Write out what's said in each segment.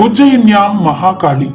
ఉజ్జయిన్యాం మహాకాళి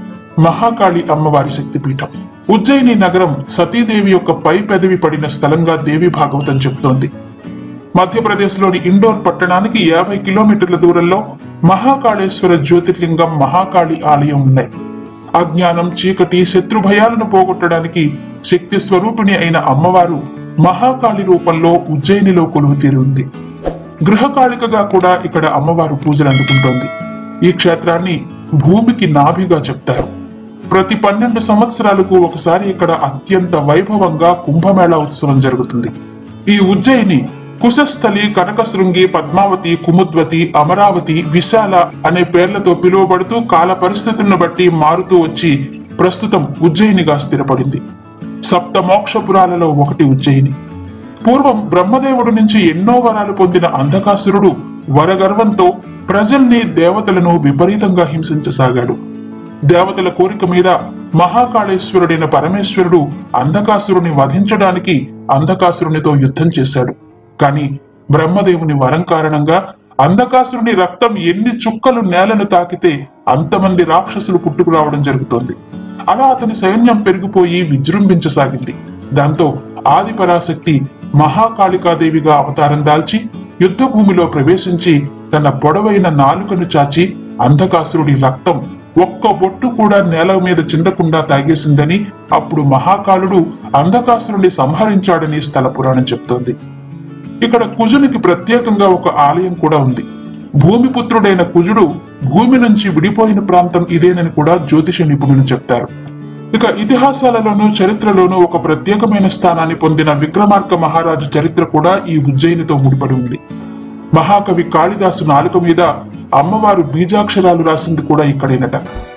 మహాకాళి అమ్మవారి శక్తిపీఠం ఉజ్జయిని నగరం సతీదేవి యొక్క పై పెదవి పడిన స్థలంగా దేవి భాగవతం చెబుతోంది మధ్యప్రదేశ్లోని ఇండోర్ పట్టణానికి యాభై కిలోమీటర్ల దూరంలో మహాకాళేశ్వర జ్యోతిర్లింగం మహాకాళి ఆలయం ఉన్నాయి అజ్ఞానం చీకటి శత్రు భయాలను పోగొట్టడానికి శక్తి స్వరూపిణి అయిన అమ్మవారు మహాకాళి రూపంలో ఉజ్జయినిలో కొలువు తీరి ఉంది గృహకాళికగా కూడా ఇక్కడ అమ్మవారు పూజలు అందుకుంటోంది ఈ క్షేత్రాన్ని భూమికి నాభిగా చెప్తారు ప్రతి పన్నెండు సంవత్సరాలకు ఒకసారి ఇక్కడ అత్యంత వైభవంగా కుంభమేళా ఉత్సవం జరుగుతుంది ఈ ఉజ్జయిని కుశస్థలి కనకశృంగి పద్మావతి కుముద్వతి అమరావతి విశాల అనే పేర్లతో పిలువబడుతూ కాల పరిస్థితులను బట్టి మారుతూ వచ్చి ప్రస్తుతం ఉజ్జయినిగా స్థిరపడింది సప్త మోక్షపురాలలో ఒకటి ఉజ్జయిని పూర్వం బ్రహ్మదేవుడి నుంచి ఎన్నో వరాలు పొందిన అంధకాసురుడు వరగర్వంతో ప్రజల్ని దేవతలను విపరీతంగా హింసించసాగాడు దేవతల కోరిక మీద మహాకాళేశ్వరుడైన పరమేశ్వరుడు అంధకాసురుని వధించడానికి అంధకాసురునితో యుద్ధం చేశాడు కాని బ్రహ్మదేవుని వరం కారణంగా అంధకాసురుని రక్తం ఎన్ని చుక్కలు నేలను తాకితే అంతమంది రాక్షసులు పుట్టుకురావడం జరుగుతోంది అలా అతని సైన్యం పెరిగిపోయి విజృంభించసాగింది దాంతో ఆదిపరాశక్తి మహాకాళికాదేవిగా అవతారం దాల్చి యుద్ధ భూమిలో ప్రవేశించి తన పొడవైన నాలుకను చాచి అంధకాసురుడి రక్తం ఒక్క బొట్టు కూడా నేల మీద చిందకుండా తాగేసిందని అప్పుడు మహాకాలుడు అంధకాసురుని సంహరించాడని స్థల పురాణం చెప్తోంది ఇక్కడ కుజునికి ప్రత్యేకంగా ఒక ఆలయం కూడా ఉంది భూమిపుత్రుడైన కుజుడు భూమి నుంచి విడిపోయిన ప్రాంతం ఇదేనని కూడా జ్యోతిష నిపుణులు చెప్తారు ఇక ఇతిహాసాలలోనూ చరిత్రలోనూ ఒక ప్రత్యేకమైన స్థానాన్ని పొందిన విక్రమార్క మహారాజు చరిత్ర కూడా ఈ ఉజ్జయినితో ముడిపడి ఉంది మహాకవి కాళిదాసు నాలుక మీద అమ్మవారు బీజాక్షరాలు రాసింది కూడా ఇక్కడేనట